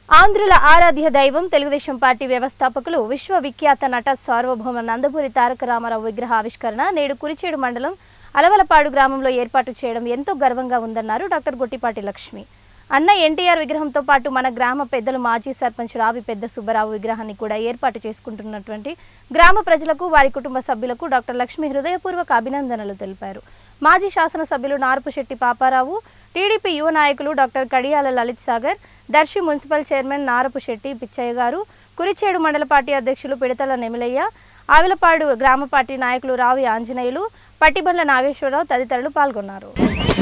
ఆంధ్రుల ఆరాధ్య దైవం తెలుగుదేశం పార్టీ వ్యవస్థాపకులు విశ్వవిఖ్యాత నట సార్వభౌమ నందమూరి తారక రామారావు విగ్రహ ఆవిష్కరణ నేడు కురిచేడు మండలం అలవలపాడు గ్రామంలో ఏర్పాటు చేయడం ఎంతో గర్వంగా ఉందన్నారు డాక్టర్ గొట్టిపాటి లక్ష్మి అన్న ఎన్టీఆర్ విగ్రహంతో పాటు మన గ్రామ పెద్దలు మాజీ సర్పంచ్ రావి పెద్ద సుబ్బరావు విగ్రహాన్ని కూడా ఏర్పాటు చేసుకుంటున్నటువంటి గ్రామ ప్రజలకు వారి కుటుంబ సభ్యులకు డాక్టర్ లక్ష్మి హృదయపూర్వక అభినందనలు తెలిపారు మాజీ శాసనసభ్యులు నార్పుశెట్టి పాపారావు టీడీపీ యువ నాయకులు doctor Kadiyala Lalit Sagar Darsi municipal chairman Narapu Shetty Pichaiah garu Kurichedu మండల పార్టీ అధ్యక్షులు పిడతల నెమిలయ్య ఆవిలపాడు గ్రామ పార్టీ నాయకులు రావి ఆంజనేయులు పట్టిబండ్ల నాగేశ్వరరావు తదితరులు పాల్గొన్నారు